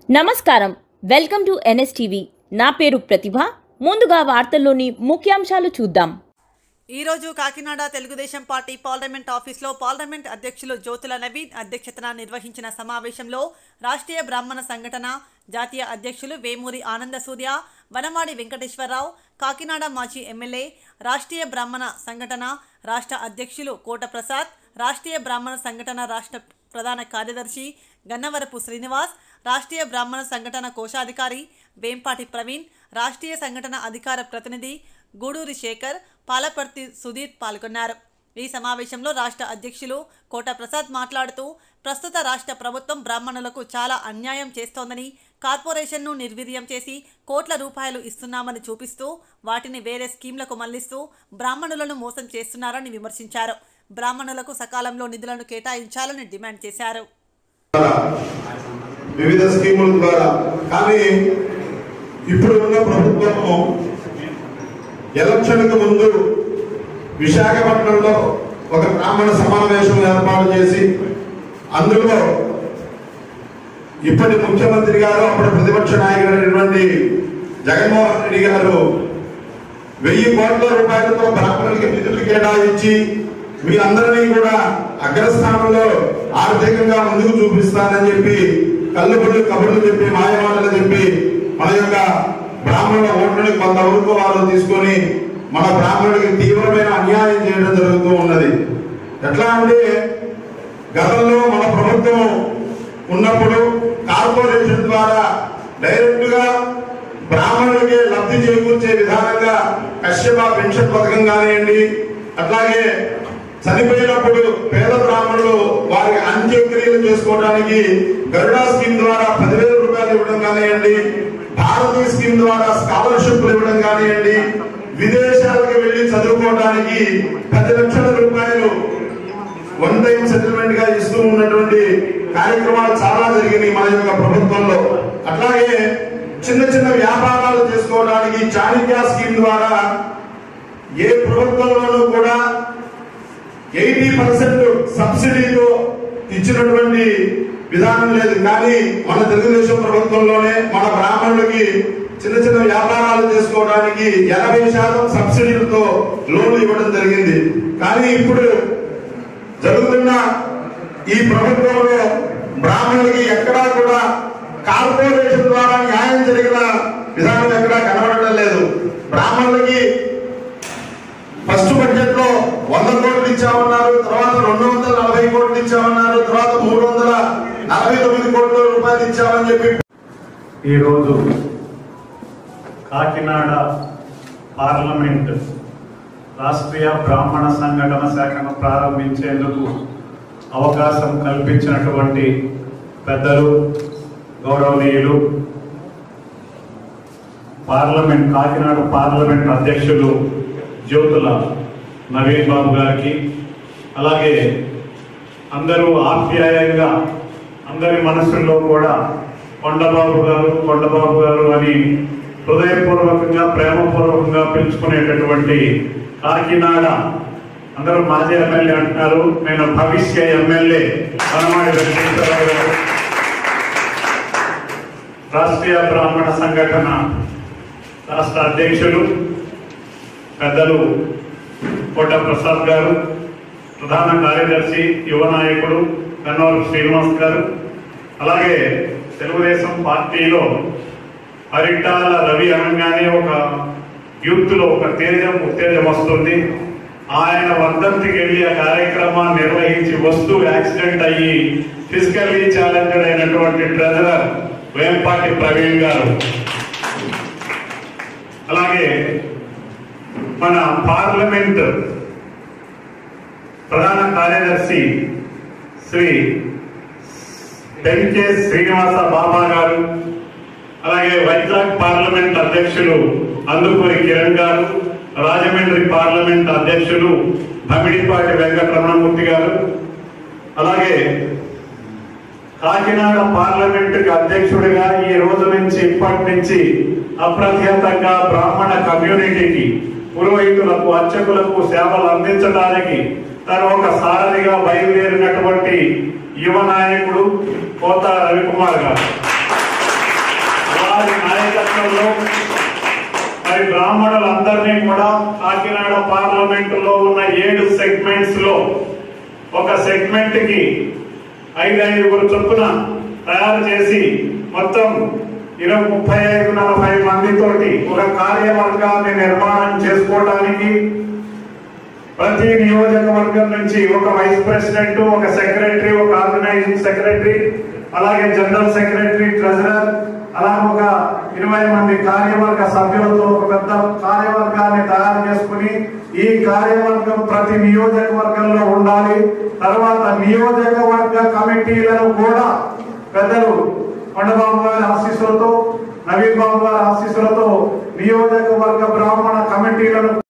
నమస్కారం welcome to NSTV నా పేరు ప్రతిభ ముందుగా వార్తల్లోని ముఖ్యాంశాలు చూద్దాం ఈరోజు కాకినాడ తెలుగుదేశం పార్టీ పార్లమెంట్ ఆఫీస్లో పార్లమెంట్ అధ్యక్షులు జ్యోతుల నవీన్ అధ్యక్షతన నిర్వహించిన సమావేశంలో రాష్ట్రీయ బ్రాహ్మణ సంఘటన జాతీయ అధ్యక్షులు వేమూరి ఆనంద సూర్య వనమాడి వెంకటేశ్వరరావు కాకినాడ మాజీ ఎమ్మెల్యే రాష్ట్రీయ బ్రాహ్మణ సంఘటన రాష్ట్ర అధ్యక్షులు కోట ప్రసాద్ రాష్ట్రీయ బ్రాహ్మణ సంఘటన రాష్ట్ర ప్రధాన కార్యదర్శి గన్నవరపు శ్రీనివాస్ రాష్ట్రీయ బ్రాహ్మణ సంఘటన కోశాధికారి వేంపాటి ప్రవీణ్ రాష్ట్రీయ సంఘటన అధికార ప్రతినిధి గూడూరి శేఖర్ పాలపర్తి సుధీర్ పాల్గొన్నారు ఈ సమావేశంలో రాష్ట్ర అధ్యక్షులు కోట ప్రసాద్ మాట్లాడుతూ ప్రస్తుత రాష్ట్ర ప్రభుత్వం బ్రాహ్మణులకు చాలా అన్యాయం చేస్తోందని కార్పొరేషన్ను నిర్వీర్యం చేసి కోట్ల రూపాయలు ఇస్తున్నామని చూపిస్తూ వాటిని వేరే స్కీమ్లకు మళ్లిస్తూ బ్రాహ్మణులను మోసం చేస్తున్నారని విమర్శించారు బ్రాహ్మణులకు సకాలంలో నిధులను కేటాయించాలని డిమాండ్ చేశారు వివిధ స్కీముల ద్వారా కానీ ఇప్పుడు ఉన్న ప్రభుత్వము ఎలక్షన్కు ముందు విశాఖపట్నంలో ఒక బ్రాహ్మణ సమావేశం ఏర్పాటు చేసి అందులో ఇప్పటి ముఖ్యమంత్రి గారు అప్పుడు ప్రతిపక్ష నాయకుడైనటువంటి జగన్మోహన్ రెడ్డి గారు వెయ్యి కోట్ల రూపాయలతో బ్రాహ్మణులకి నిధులు కేటాయించి మీ అందరినీ కూడా అగ్రస్థానంలో ఆర్థికంగా ముందుకు చూపిస్తానని చెప్పి కళ్ళుబుళ్ళు కబుర్లు చెప్పి మాయమాటలు చెప్పి మన యొక్క బ్రాహ్మణుల ఓట్లని కొంతవరకు వారు తీసుకొని మన బ్రాహ్మణుడికి తీవ్రమైన అన్యాయం చేయడం జరుగుతూ ఉన్నది ఎట్లా అంటే గతంలో మన ప్రభుత్వం ఉన్నప్పుడు కార్పొరేషన్ ద్వారా డైరెక్ట్ గా బ్రాహ్మణులకి లబ్ధి చేకూర్చే విధానంగా కశ్యప పెన్షన్ పథకం కానివ్వండి అట్లాగే చనిపోయినప్పుడు పేద బ్రాహ్మణులు వారి అంత్యక్రియలు చేసుకోవడానికి గరుడా స్కీమ్ ద్వారా పదివేల రూపాయలు ఇవ్వడం కానివ్వండి భారతీయ స్కీమ్ ద్వారా స్కాలర్షిప్లు ఇవ్వడం కానివ్వండి విదేశాలకు వెళ్లి చదువుకోవడానికి పది లక్షల రూపాయలు వన్ టైం సెటిల్మెంట్ గా ఇస్తూ ఉన్నటువంటి కార్యక్రమాలు చాలా జరిగినాయి మన యొక్క ప్రభుత్వంలో అట్లాగే చిన్న చిన్న వ్యాపారాలు చేసుకోవడానికి చాణిక్య స్కీమ్ ద్వారా ఏ ప్రభుత్వంలోనూ కూడా ఎయిటీ పర్సెంట్ సబ్సిడీతో ఇచ్చినటువంటి విధానం లేదు కానీ మన తెలుగుదేశం ప్రభుత్వంలోనే మన బ్రాహ్మణులకి చిన్న చిన్న వ్యాపారాలు చేసుకోవడానికి ఎనభై శాతం సబ్సిడీలతో లోన్లు ఇవ్వడం జరిగింది కానీ ఇప్పుడు జరుగుతున్న ఈ ప్రభుత్వంలో బ్రాహ్మణులకి ఎక్కడా కూడా కార్పొరేషన్ ద్వారా న్యాయం జరిగిన విధానం ఎక్కడా కనబడటం లేదు బ్రాహ్మణులకి ఫస్ట్ బడ్జెట్ లో వంద కోట్లు ఇచ్చామన్నారు తర్వాత రెండు వందల నలభై కోట్లు ఇచ్చామన్నారు తర్వాత మూడు వందల నలభై తొమ్మిది కోట్ల రూపాయలు ఇచ్చామని చెప్పి ఈరోజు కాకినాడ పార్లమెంట్ రాష్ట్రీయ బ్రాహ్మణ సంఘటన శాఖను ప్రారంభించేందుకు అవకాశం కల్పించినటువంటి పెద్దలు గౌరవనీయులు పార్లమెంట్ కాకినాడ పార్లమెంట్ అధ్యక్షులు జ్యోతుల నవీన్ బాబు గారికి అలాగే అందరూ ఆప్యాయంగా అందరి మనసుల్లో కూడా కొండబాబు గారు కొండబాబు గారు అని హృదయపూర్వకంగా ప్రేమపూర్వకంగా పిలుచుకునేటటువంటి కాకినాడ అందరూ మాజీ ఎమ్మెల్యే అంటున్నారు నేను భవిష్య ఎమ్మెల్యే వనమాడి వెంకటేశ్వరరావు గారు రాష్ట్రీయ బ్రాహ్మణ సంఘటన రాష్ట్ర అధ్యక్షులు పెద్దలు కోట ప్రసాద్ గారు ప్రధాన కార్యదర్శి యువ నాయకుడు కన్నూరు శ్రీనివాస్ గారు అలాగే తెలుగుదేశం పార్టీలో పరిటాల రవి అనగానే ఒక యూత్ లో ఒక తేజం ఉత్తేజం వస్తుంది ఆయన వర్ధంతికి వెళ్ళి ఆ కార్యక్రమాన్ని నిర్వహించి వస్తూ యాక్సిడెంట్ అయ్యి ఫిజికల్లీ ఛాలెంజ్డ్ అయినటువంటి ట్రెజరర్ వేంపాటి ప్రవీణ్ గారు అలాగే మన పార్లమెంట్ ప్రధాన కార్యదర్శి శ్రీ పెంకే శ్రీనివాస బాబా గారు అలాగే వైజాగ్ పార్లమెంట్ అధ్యక్షులు అందుకూరి కిరణ్ గారు రాజమండ్రి పార్లమెంట్ అధ్యక్షులు భమిడిపాటి వెంకటరమణమూర్తి గారు అలాగే కాకినాడ పార్లమెంటుకి అధ్యక్షుడిగా ఈ రోజు నుంచి ఇప్పటి నుంచి అప్రఖ్యాతంగా బ్రాహ్మణ కమ్యూనిటీకి పురోహితులకు అర్చకులకు సేవలు అందించడానికి తను ఒక సారథిగా బయలుదేరినటువంటి యువ నాయకుడు కోత రవికుమార్ గారు వారి నాయకత్వంలో మరి బ్రాహ్మణులందరినీ కూడా కాకినాడ పార్లమెంటులో ఉన్న ఏడు సెగ్మెంట్స్ లో ఒక సెగ్మెంట్ కి ఐదు ఐదుగురు చొప్పున తయారు చేసి మొత్తం ఇరవై ముప్పై ఐదు నలభై మందితోటి ఒక కార్యవర్గాన్ని నిర్మాణం చేసుకోవడానికి ప్రతి నియోజకవర్గం నుంచి ఒక వైస్ ప్రెసిడెంట్ ఒక సెక్రటరీ ఒక ఆర్గనైజింగ్ సెక్రటరీ అలాగే జనరల్ సెక్రటరీ ట్రెజరర్ అలాగే ఒక ఇరవై మంది కార్యవర్గ సభ్యులతో ఒక పెద్ద కార్యవర్గాన్ని తయారు చేసుకుని ఈ కార్యవర్గం ప్రతి నియోజకవర్గంలో ఉండాలి తర్వాత నియోజకవర్గ కమిటీలను కూడా పెద్దలు కొండబాబు గారి ఆశీస్సులతో నవీన్ బాబు గారి ఆశీస్సులతో నియోజకవర్గ బ్రాహ్మణ కమిటీలను